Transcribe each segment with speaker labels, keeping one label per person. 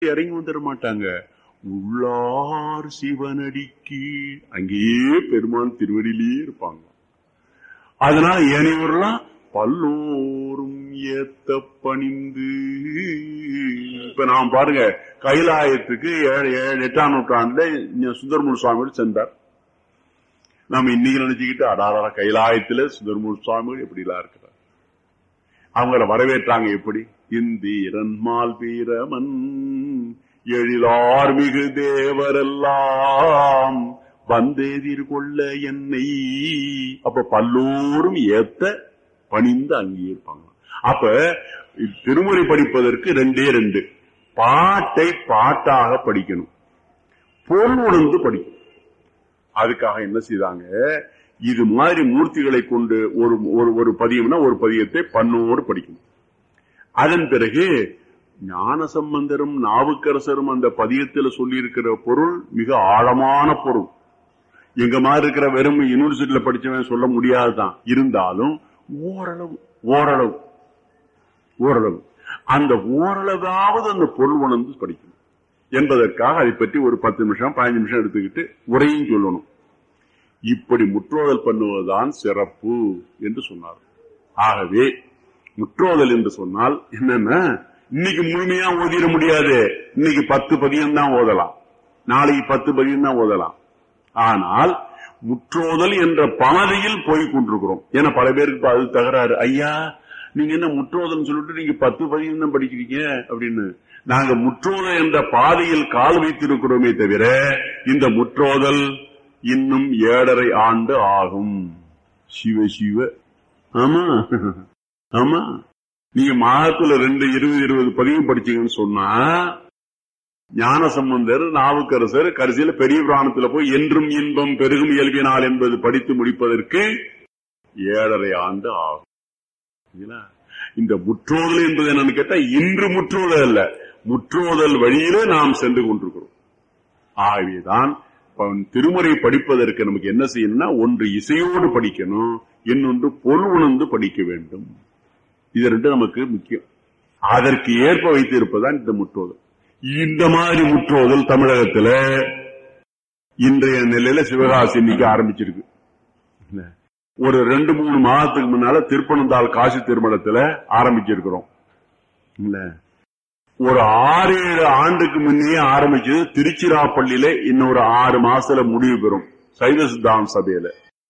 Speaker 1: இறங்கி வந்துட மாட்டாங்க உள்ளார் சிவனடிக்கு அங்கேயே பெருமான் திருவடியிலேயே இருப்பாங்க அதனால ஏனையோர்லாம் பல்லோரும் ஏத்த பணிந்து இப்ப நாம் பாருங்க கைலாயத்துக்கு ஏழு ஏழு எட்டாம் நூற்றாண்டுல இங்க சுந்தரமூர் சுவாமியோடு சென்றார் நாம இன்னைக்கு நினைச்சுக்கிட்டு அடாரா கைலாயத்துல சுந்தரமூர் சுவாமிகள் எப்படி எல்லாம் இருக்கிறார் அவங்கள வரவேற்றாங்க எப்படி இந்திரன் மால் வீரமன் எழிலார் மிகு தேவரெல்லாம் வந்தேதிர் கொள்ள என்னை அப்ப பல்லோரும் ஏத்த பணிந்து அங்கே இருப்பாங்க அப்ப திருமுறை படிப்பதற்கு ரெண்டே ரெண்டு பாட்டை பாட்டாக படிக்கணும் பொருள் உணர்ந்து படிக்கணும் அதுக்காக என்ன செய்தாங்க இது மாதிரி மூர்த்திகளை கொண்டு ஒரு ஒரு ஒரு பதியம்னா ஒரு பதியத்தை பண்ணோடு படிக்கணும் அதன் பிறகு ஞான சம்பந்தரும் நாவுக்கரசரும் அந்த பதியத்தில் சொல்லி இருக்கிற பொருள் மிக ஆழமான பொருள் எங்க மாதிரி இருக்கிற வெறும் யூனிவர்சிட்டியில படிச்சவன் சொல்ல முடியாதுதான் இருந்தாலும் ஓரளவு ஓரளவு ஓரளவு அந்த ஓரளவாவது அந்த பொருள் உணர்ந்து படிக்கணும் என்பதற்காக அதை பற்றி ஒரு பத்து நிமிஷம் பதினஞ்சு நிமிஷம் எடுத்துக்கிட்டு உரையும் சொல்லணும் இப்படி முற்றோதல் பண்ணுவதுதான் சிறப்பு என்று சொன்னார் ஆகவே முற்றோதல் என்று சொன்னால் என்னன்னா இன்னைக்கு முழுமையா ஓதிட முடியாது இன்னைக்கு பத்து பதியம் தான் ஓதலாம் நாளைக்கு பத்து பதியம் தான் ஓதலாம் ஆனால் முற்றோதல் என்ற பணதியில் போய் கொண்டிருக்கிறோம் ஏன்னா பல பேருக்கு அது தகராறு ஐயா நீங்க என்ன முற்றோதல் சொல்லிட்டு நீங்க பத்து பதியம் தான் படிக்கிறீங்க அப்படின்னு நாங்க முற்றோதல் என்ற பாதையில் கால் வைத்திருக்கிறோமே தவிர இந்த முற்றோதல் இன்னும் ஏழரை ஆண்டு ஆகும் சிவ சிவ ஆமா ஆமா நீங்க மாதத்துல ரெண்டு இருபது இருபது பதிவு படிச்சீங்கன்னு சொன்னா ஞான சம்பந்தர் நாவுக்கரசர் கடைசியில பெரிய புராணத்துல போய் என்றும் இன்பம் பெருகும் இயல்பினால் என்பது படித்து முடிப்பதற்கு ஏழரை ஆண்டு ஆகும் இந்த முற்றோதல் என்பது என்னன்னு கேட்டா இன்று முற்றோதல் அல்ல முற்றோதல் வழியில நாம் சென்று கொண்டிருக்கிறோம் ஆகவேதான் திருமுறை படிப்பதற்கு நமக்கு என்ன செய்யணும்னா ஒன்று இசையோடு படிக்கணும் இன்னொன்று பொருள் உணர்ந்து படிக்க வேண்டும் இது ரெண்டு நமக்கு முக்கியம் அதற்கு ஏற்ப வைத்து இருப்பதுதான் இந்த முற்றோதல் இந்த மாதிரி முற்றோதல் தமிழகத்துல இன்றைய நிலையில சிவகாசி இன்னைக்கு ஆரம்பிச்சிருக்கு ஒரு ரெண்டு மூணு மாதத்துக்கு முன்னால திருப்பனந்தாள் காசி திருமணத்துல ஆரம்பிச்சிருக்கிறோம் இல்ல ஒரு ஆறு ஏழு ஆண்டுக்கு முன்னே ஆரம்பிச்சது திருச்சிராப்பள்ளியில இன்னொரு ஆறு மாசத்துல முடிவு பெறும் சைவ சித்தாந்த சபையில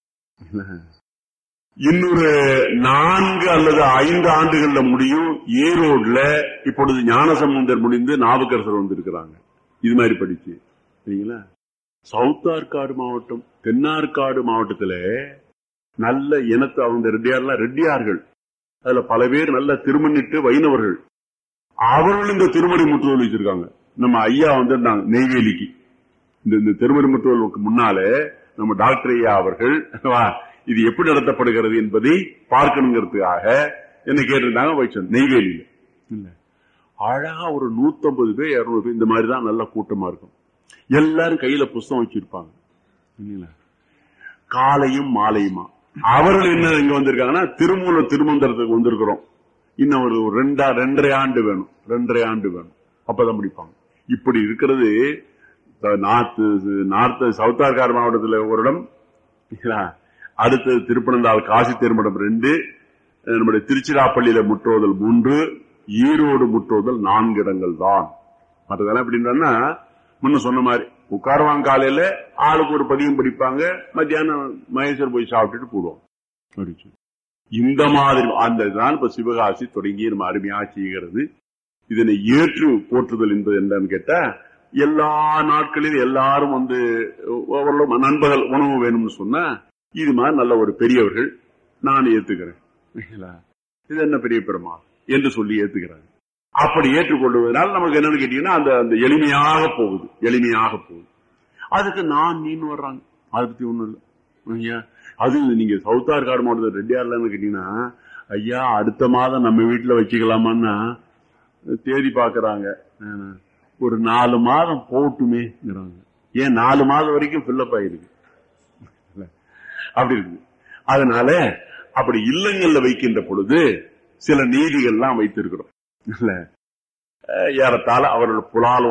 Speaker 1: இன்னொரு நான்கு அல்லது ஐந்து ஆண்டுகள்ல முடியும் ஈரோட்ல இப்பொழுது ஞானசமுந்தர் முடிந்து நாவுக்கரசர் வந்திருக்கிறாங்க இது மாதிரி படிச்சு சரிங்களா சவுத் ஆற்காடு மாவட்டம் தென்னார்காடு மாவட்டத்துல நல்ல இனத்து அவங்க ரெட்டியார்லாம் ரெட்டியார்கள் அதுல பல பேர் நல்ல திருமணிட்டு வைணவர்கள் அவர்கள் இந்த திருமணி முற்றுவல் வச்சிருக்காங்க நம்ம ஐயா வந்திருந்தாங்க நெய்வேலிக்கு இந்த இந்த திருமணி முற்றுவலுக்கு முன்னாலே நம்ம டாக்டர் ஐயா அவர்கள் இது எப்படி நடத்தப்படுகிறது என்பதை பார்க்கணுங்கிறதுக்காக என்ன கேட்டிருந்தாங்க வைச்சோம் நெய்வேலியில இல்ல அழகா ஒரு நூத்தம்பது பேர் இருநூறு பேர் இந்த மாதிரி தான் நல்ல கூட்டமா இருக்கும் எல்லாரும் கையில புஸ்தகம் வச்சிருப்பாங்க காலையும் மாலையுமா அவர்கள் என்ன இங்க வந்திருக்காங்கன்னா திருமூல திருமந்திரத்துக்கு வந்திருக்கிறோம் இன்னும் ஒரு ரெண்டா ரெண்டரை ஆண்டு வேணும் ரெண்டரை ஆண்டு வேணும் அப்பதான் முடிப்பாங்க இப்படி இருக்கிறது நார்த்து நார்த்து சவுத்தார்கார் மாவட்டத்தில் ஒரு இடம் அடுத்தது திருப்பனந்தாள் காசி திருமணம் ரெண்டு நம்முடைய திருச்சிராப்பள்ளியில முற்றோதல் மூன்று ஈரோடு முற்றோதல் நான்கு இடங்கள் தான் மற்றதெல்லாம் எப்படின்னா முன்ன சொன்ன மாதிரி உட்காருவாங்க காலையில ஆளுக்கு ஒரு பதியம் படிப்பாங்க மத்தியானம் மகேஸ்வர் போய் சாப்பிட்டுட்டு போடுவோம் இந்த மாதிரி அந்த தான் இப்ப சிவகாசி தொடங்கி நம்ம அருமையா செய்கிறது இதனை ஏற்று போற்றுதல் என்பது என்னன்னு கேட்டா எல்லா நாட்களிலும் எல்லாரும் வந்து நண்பகல் உணவு வேணும்னு சொன்னா இது மாதிரி நல்ல ஒரு பெரியவர்கள் நான் ஏத்துக்கிறேன் இது என்ன பெரிய பெருமா என்று சொல்லி ஏத்துக்கிறாங்க அப்படி ஏற்றுக்கொள்வதனால் நமக்கு என்னன்னு கேட்டீங்கன்னா அந்த அந்த எளிமையாக போகுது எளிமையாக போகுது அதுக்கு நான் நீன்னு வர்றாங்க அதை பத்தி ஒண்ணும் இல்லை அது நீங்க சவுத்தார்காடு மாவட்டத்தில் ரெட்டியார்லன்னு கேட்டீங்கன்னா ஐயா அடுத்த மாதம் நம்ம வீட்டுல வச்சுக்கலாமான்னா தேதி பாக்குறாங்க ஒரு நாலு மாதம் போட்டுமேங்கிறாங்க ஏன் நாலு மாதம் வரைக்கும் ஃபில்லப் ஆயிருக்கு அப்படி இருக்கு அதனால அப்படி இல்லங்கள்ல வைக்கின்ற பொழுது சில நீதிகள்லாம் வைத்திருக்கிறோம் இல்ல அஹ், ஏறத்தாழ அவர்கள் புலால்